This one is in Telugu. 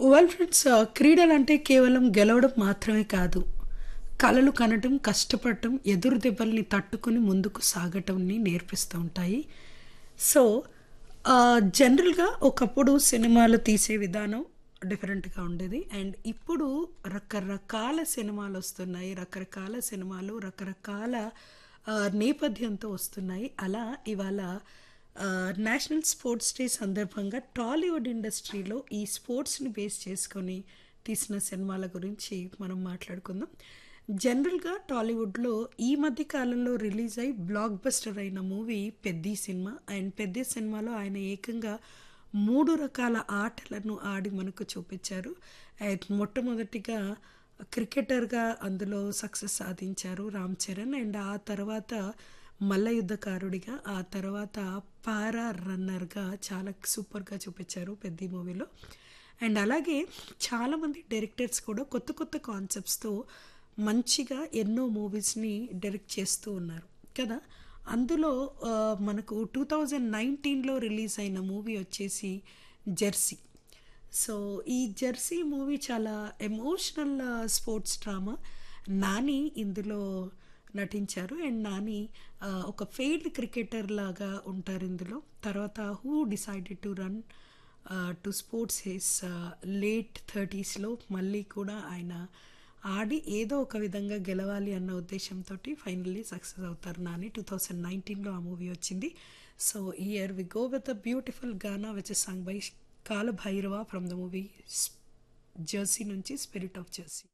వెల్ ఫ్రెండ్స్ క్రీడలంటే కేవలం గెలవడం మాత్రమే కాదు కలలు కనటం కష్టపడటం ఎదురు దెబ్బల్ని తట్టుకుని ముందుకు సాగటంని నేర్పిస్తూ ఉంటాయి సో జనరల్గా ఒకప్పుడు సినిమాలు తీసే విధానం డిఫరెంట్గా ఉండేది అండ్ ఇప్పుడు రకరకాల సినిమాలు వస్తున్నాయి రకరకాల సినిమాలు రకరకాల ఆ, నేపథ్యంతో వస్తున్నాయి అలా ఇవాళ ఆ, నేషనల్ స్పోర్ట్స్ డే సందర్భంగా టాలీవుడ్ ఇండస్ట్రీలో ఈ స్పోర్ట్స్ని బేస్ చేసుకొని తీసిన సినిమాల గురించి మనం మాట్లాడుకుందాం జనరల్గా టాలీవుడ్లో ఈ మధ్య కాలంలో రిలీజ్ అయి బ్లాక్ బస్టర్ అయిన మూవీ పెద్ది సినిమా అండ్ పెద్ది సినిమాలో ఆయన ఏకంగా మూడు రకాల ఆటలను ఆడి మనకు చూపించారు అండ్ మొట్టమొదటిగా క్రికెటర్గా అందులో సక్సెస్ సాధించారు రామ్ చరణ్ అండ్ ఆ తర్వాత మల్ల యుద్ధకారుడిగా ఆ తర్వాత పారా రన్నర్గా చాలా సూపర్గా చూపించారు పెద్ద మూవీలో అండ్ అలాగే చాలామంది డైరెక్టర్స్ కూడా కొత్త కొత్త కాన్సెప్ట్స్తో మంచిగా ఎన్నో మూవీస్ని డైరెక్ట్ చేస్తూ ఉన్నారు కదా అందులో ఆ, మనకు టూ థౌజండ్ నైన్టీన్లో రిలీజ్ అయిన మూవీ వచ్చేసి జెర్సీ సో ఈ జెర్సీ మూవీ చాలా ఎమోషనల్ స్పోర్ట్స్ డ్రామా నాని ఇందులో నటించారు అండ్ నాని ఆ, ఒక ఫెయిల్డ్ క్రికెటర్ లాగా ఉంటారు ఇందులో తర్వాత who decided to run to sports his late థర్టీస్లో మళ్ళీ కూడా ఆయన ఆడి ఏదో ఒక విధంగా గెలవాలి అన్న ఉద్దేశంతో ఫైనల్లీ సక్సెస్ అవుతారు నాని టూ థౌజండ్ నైన్టీన్లో ఆ మూవీ వచ్చింది so here we go with a beautiful గానా which song by Kala Bhairava from the movie Jersey నుంచి స్పిరిట్ ఆఫ్ జెర్సీ